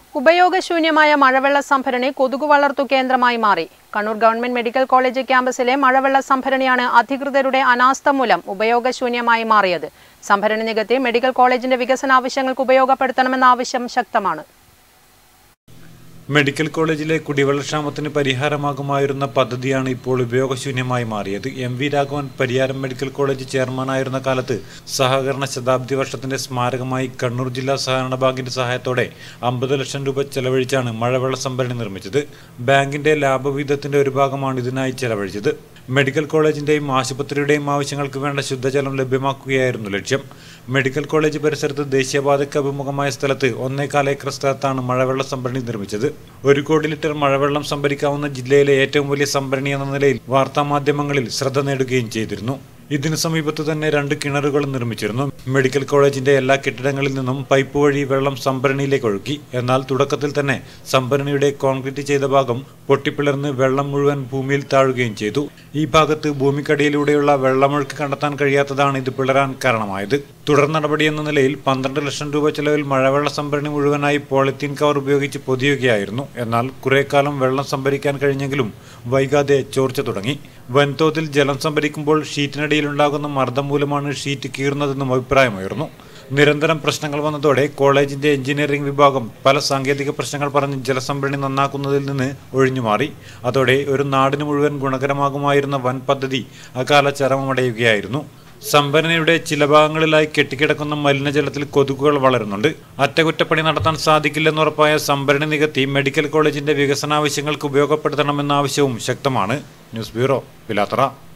ഉപയോഗശൂന്യമായ മഴവെള്ള സംഭരണി കൊതുകു വളർത്തു കേന്ദ്രമായി മാറി കണ്ണൂർ ഗവൺമെന്റ് മെഡിക്കൽ കോളേജ് ക്യാമ്പസിലെ മഴവെള്ള സംഭരണിയാണ് അധികൃതരുടെ അനാസ്ഥ മൂലം ഉപയോഗശൂന്യമായി മാറിയത് സംഭരണി നികത്തി മെഡിക്കൽ കോളേജിന്റെ വികസന ആവശ്യങ്ങൾക്ക് ഉപയോഗപ്പെടുത്തണമെന്ന ആവശ്യം ശക്തമാണ് മെഡിക്കൽ കോളേജിലെ കുടിവെള്ളക്ഷാമത്തിന് പരിഹാരമാകുമായിരുന്ന പദ്ധതിയാണ് ഇപ്പോൾ ഉപയോഗശൂന്യമായി മാറിയത് M V Raghavan Pariyaram medical college ചെയർമാനായിരുന്ന കാലത്ത് സഹകരണ ശതാബ്ദി വർഷത്തിന്റെ സ്മാരകമായി കണ്ണൂർ ജില്ലാ സഹകരണ ബാങ്കിന്റെ സഹായത്തോടെ അമ്പത് ലക്ഷം രൂപ ചെലവഴിച്ചാണ് മഴവെള്ള സംഭരണി നിർമ്മിച്ചത് ബാങ്കിന്റെ ലാഭവിഹിതത്തിന്റെ ഒരു ഭാഗമാണ് ഇതിനായി ചെലവഴിച്ചത് മെഡിക്കൽ കോളേജിന്റെയും ആശുപത്രിയുടെയും ആവശ്യങ്ങൾക്ക് വേണ്ട ശുദ്ധജലം ലഭ്യമാക്കുകയായിരുന്നു ലക്ഷ്യം മെഡിക്കൽ കോളേജ് പരിസരത്ത് ദേശീയപാതയ്ക്ക് അഭിമുഖമായ സ്ഥലത്ത് ഒന്നേകാൽ ഏക്കർ സ്ഥലത്താണ് മഴവെള്ള സംഭരണി നിർമ്മിച്ചത് ഒരു കോടി ലിറ്റർ മഴവെള്ളം സംഭരിക്കാവുന്ന ജില്ലയിലെ ഏറ്റവും വലിയ സംഭരണി എന്ന നിലയിൽ വാർത്താമാധ്യമങ്ങളിൽ ശ്രദ്ധ നേടുകയും ചെയ്തിരുന്നു ഇതിനു സമീപത്ത് തന്നെ രണ്ട് കിണറുകൾ നിർമ്മിച്ചിരുന്നു മെഡിക്കൽ കോളേജിന്റെ എല്ലാ കെട്ടിടങ്ങളിൽ നിന്നും പൈപ്പ് വഴി വെള്ളം സംഭരണിയിലേക്ക് ഒഴുക്കി എന്നാൽ തുടക്കത്തിൽ തന്നെ സംഭരണിയുടെ കോൺക്രീറ്റ് ചെയ്ത ഭാഗം പൊട്ടിപ്പിളർന്ന് വെള്ളം മുഴുവൻ ഭൂമിയിൽ താഴുകയും ചെയ്തു ഈ ഭാഗത്ത് ഭൂമിക്കടിയിലൂടെയുള്ള വെള്ളമൊഴുക്ക് കണ്ടെത്താൻ കഴിയാത്തതാണ് ഇത് പിളരാൻ കാരണമായത് തുടർ നടപടി എന്ന നിലയിൽ പന്ത്രണ്ട് ലക്ഷം രൂപ ചെലവിൽ മഴവെള്ള സംഭരണി മുഴുവനായി പോളിത്തീൻ കവർ ഉപയോഗിച്ച് പൊതിയുകയായിരുന്നു എന്നാൽ കുറെ കാലം വെള്ളം സംഭരിക്കാൻ കഴിഞ്ഞെങ്കിലും വൈകാതെ ചോർച്ച തുടങ്ങി വൻതോതിൽ ജലം സംഭരിക്കുമ്പോൾ ഷീറ്റിനടിയിലുണ്ടാകുന്ന മർദ്ദം മൂലമാണ് ഷീറ്റ് കീറുന്നതെന്നും അഭിപ്രായമുയർന്നു നിരന്തരം പ്രശ്നങ്ങൾ വന്നതോടെ കോളേജിന്റെ എഞ്ചിനീയറിംഗ് വിഭാഗം പല സാങ്കേതിക പ്രശ്നങ്ങൾ പറഞ്ഞ് ജലസംഭരണി നന്നാക്കുന്നതിൽ നിന്ന് ഒഴിഞ്ഞുമാറി അതോടെ ഒരു നാടിന് മുഴുവൻ ഗുണകരമാകുമായിരുന്ന വൻ പദ്ധതി അകാല ചരമമടയുകയായിരുന്നു സംഭരണിയുടെ ചില ഭാഗങ്ങളിലായി കെട്ടിക്കിടക്കുന്ന മലിനജലത്തിൽ കൊതുകുകൾ വളരുന്നുണ്ട് അറ്റകുറ്റപ്പണി നടത്താൻ സാധിക്കില്ലെന്നുറപ്പായ സംഭരണി നികത്തി മെഡിക്കൽ കോളേജിന്റെ വികസനാവശ്യങ്ങൾക്ക് ഉപയോഗപ്പെടുത്തണമെന്ന ആവശ്യവും ശക്തമാണ് ന്യൂസ് ബ്യൂറോ പിലാത്തറ